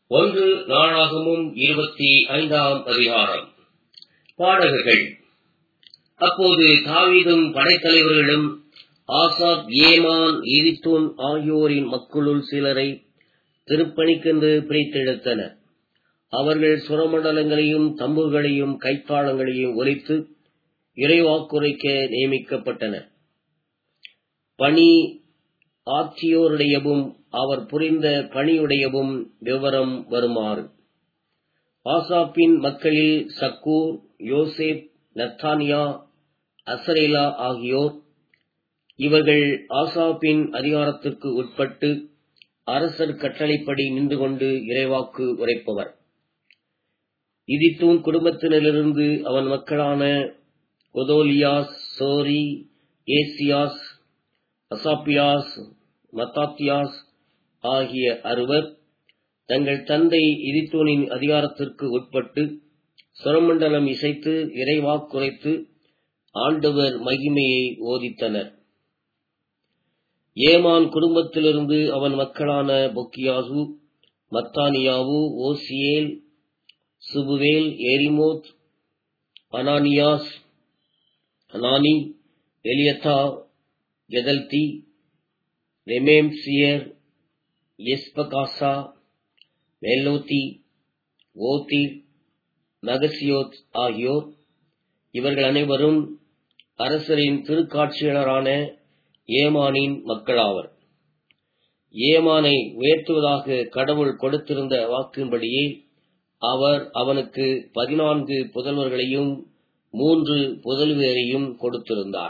ஒன்று நாளாகமும் இருபத்தி ஐந்தாம் அதிகாரம் பாடகர்கள் அப்போது தாவீதும் படைத்தலைவர்களும் ஆசாப் ஏமான் எரித்தோன் ஆகியோரின் மக்களுள் சிலரை திருப்பணிக்கென்று பிரித்தெடுத்தனர் அவர்கள் சுரமண்டலங்களையும் தம்புகளையும் கைத்தாளங்களையும் ஒலித்து இறைவாக்குரைக்க நியமிக்கப்பட்டனர் பணி ஆட்சியோருடையவும் அவர் புரிந்த பணியுடையவும் விவரம் வருமாறு ஆசாப்பின் மக்களில் சக்கூர் யோசேப் நத்தானியா அசரேலா ஆகியோர் இவர்கள் ஆசாப்பின் அதிகாரத்திற்கு உட்பட்டு அரசர் கட்டளைப்படி நின்று கொண்டு இறைவாக்கு உரைப்பவர் இதித்தூன் குடும்பத்தினரிலிருந்து அவன் மக்களான ஒதோலியாஸ் சோரி ஏசியாஸ் அசாப்பியாஸ் மத்தாத்தியாஸ் ஆகிய அறுவர் தங்கள் தந்தை இதித்தோனின் அதிகாரத்திற்கு உட்பட்டு சுரமண்டலம் இசைத்து இறைவாக்குரைத்து ஆண்டவர் மகிமையை ஓதித்தனர் ஏமான் குடும்பத்திலிருந்து அவன் மக்களான பொக்கியாசு மத்தானியாவு ஓசியேல் சுபுவேல் எரிமோத் அனானியாஸ் அனானி எலியத்தா கெதல்தி ரெமேம்சியர் எஸ்பகாசா மெல்லோத்தி ஓத்தி மகசியோத் ஆகியோர் இவர்கள் அனைவரும் அரசரின் திருக்காட்சியாளரான ஏமானின் மக்களாவர் ஏமானை உயர்த்துவதாக கடவுள் கொடுத்திருந்த வாக்கின்படியே அவர் அவனுக்கு பதினான்கு புதல்வர்களையும் மூன்று புதல்வியரையும் கொடுத்திருந்தார்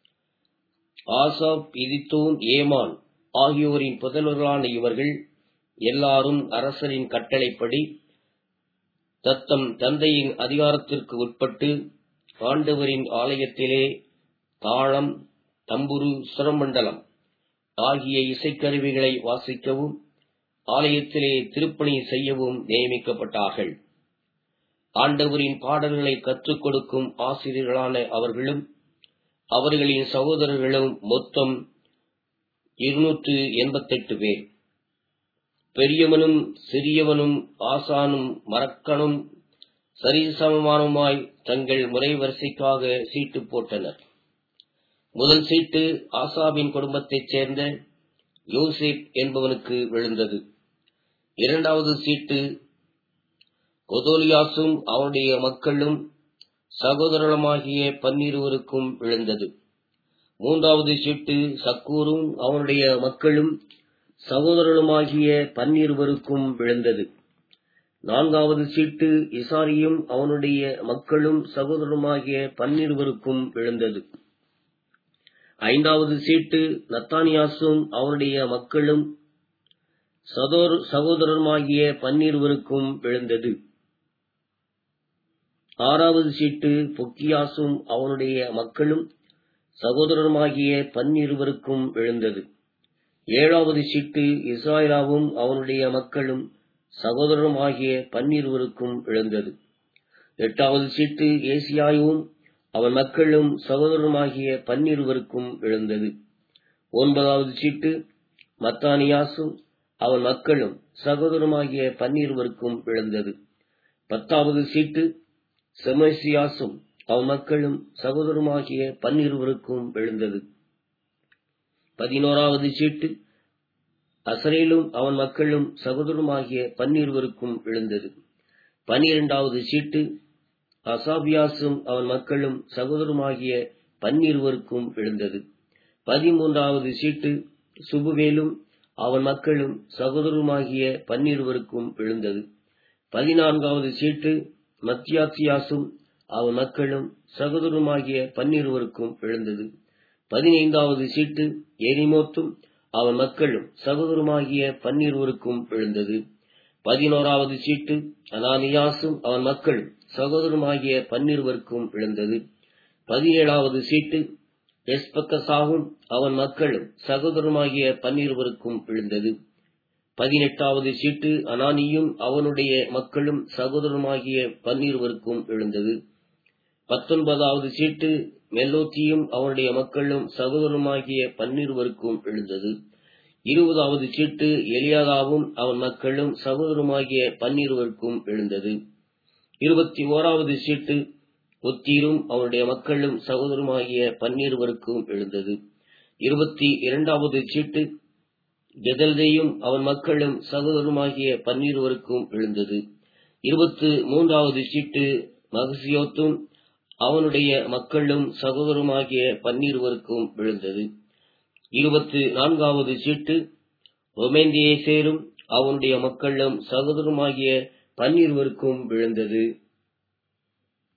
ஆசாப் இதித்தோன் ஏமான் ஆகியோரின் புதல்வர்களான இவர்கள் எல்லாரும் அரசரின் கட்டளைப்படி தத்தம் தந்தையின் அதிகாரத்திற்கு உட்பட்டு ஆண்டவரின் ஆலயத்திலே தாளம் தம்புரு சுரமண்டலம் ஆகிய இசைக்கருவிகளை வாசிக்கவும் ஆலயத்திலே திருப்பணி செய்யவும் நியமிக்கப்பட்டார்கள் ஆண்டவரின் பாடல்களை கற்றுக் கொடுக்கும் ஆசிரியர்களான அவர்களும் அவர்களின் சகோதரர்களும் மொத்தம் இருநூற்று எண்பத்தெட்டு பேர் பெரியவனும் சிறியவனும் ஆசானும் மரக்கனும் சரிசமமானுமாய் தங்கள் முறை வரிசைக்காக சீட்டு போட்டனர் முதல் சீட்டு ஆசாபின் குடும்பத்தைச் சேர்ந்த யோசேப் என்பவனுக்கு விழுந்தது இரண்டாவது சீட்டு கொதோலியாசும் அவனுடைய மக்களும் சகோதரனுமாகிய பன்னிருவருக்கும் விழுந்தது மூன்றாவது சீட்டு சக்கூரும் அவனுடைய மக்களும் சகோதரனுமாகிய பன்னிருவருக்கும் விழுந்தது நான்காவது சீட்டு இசாரியும் அவனுடைய மக்களும் சகோதரனுமாகிய பன்னிருவருக்கும் விழுந்தது ஐந்தாவது சீட்டு நத்தானியாசும் அவனுடைய மக்களும் சகோதரருமாகிய பன்னிருவருக்கும் விழுந்தது ஆறாவது சீட்டு பொக்கியாசும் அவனுடைய மக்களும் சகோதரருமாகிய பன்னிருவருக்கும் விழுந்தது ஏழாவது சீட்டு இஸ்ராயலாவும் அவனுடைய மக்களும் சகோதரருமாகிய பன்னிருவருக்கும் விழுந்தது எட்டாவது சீட்டு ஏசியாயும் அவன் மக்களும் சகோதரருமாகிய பன்னிருவருக்கும் விழுந்தது ஒன்பதாவது சீட்டு மத்தானியாசும் அவன் மக்களும் சகோதரருமாகிய பன்னிருவருக்கும் விழுந்தது பத்தாவது சீட்டு செமசியாசும் அவன் மக்களும் சகோதரருமாகிய பன்னிருவருக்கும் விழுந்தது பதினோராவது சீட்டு அசரேலும் அவன் மக்களும் சகோதரருமாகிய பன்னிருவருக்கும் விழுந்தது பனிரெண்டாவது சீட்டு அசாபியாசும் அவன் மக்களும் சகோதரருமாகிய பன்னிருவருக்கும் விழுந்தது பதிமூன்றாவது சீட்டு சுபுவேலும் அவன் மக்களும் சகோதரருமாகிய பன்னிருவருக்கும் விழுந்தது பதினான்காவது சீட்டு மத்தியாசியாசும் அவன் மக்களும் சகோதரருமாகிய பன்னிருவருக்கும் விழுந்தது பதினைந்தாவது சீட்டு எரிமோத்தும் அவன் மக்களும் சகோதரருமாகிய பன்னிருவருக்கும் விழுந்தது பதினோராவது சீட்டு அனானியாசும் அவன் மக்களும் சகோதரருமாகிய பன்னிருவருக்கும் விழுந்தது பதினேழாவது சீட்டு எஸ்பக்கசாவும் அவன் மக்களும் சகோதரருமாகிய பன்னிருவருக்கும் விழுந்தது பதினெட்டாவது சீட்டு அனானியும் அவனுடைய மக்களும் சகோதரருமாகிய பன்னிருவருக்கும் விழுந்தது பத்தொன்பதாவது சீட்டு மெல்லோத்தியும் அவனுடைய மக்களும் சகோதரருமாகிய பன்னிருவருக்கும் விழுந்தது இருபதாவது சீட்டு எலியாதாவும் அவன் மக்களும் சகோதரருமாகிய பன்னிருவருக்கும் விழுந்தது இருபத்தி ஓராவது சீட்டு ஒத்தீரும் அவனுடைய மக்களும் சகோதரருமாகிய பன்னிருவருக்கும் விழுந்தது இருபத்தி இரண்டாவது சீட்டு கெதல்தையும் அவன் மக்களும் சகோதரருமாகிய பன்னிருவருக்கும் விழுந்தது இருபத்து மூன்றாவது சீட்டு மகசியோத்தும் அவனுடைய மக்களும் சகோதரருமாகிய பன்னிருவருக்கும் விழுந்தது இருபத்து நான்காவது சீட்டு ஒமேந்தியேசேரும் அவனுடைய மக்களும் சகோதரருமாகிய பன்னிருவருக்கும் விழுந்தது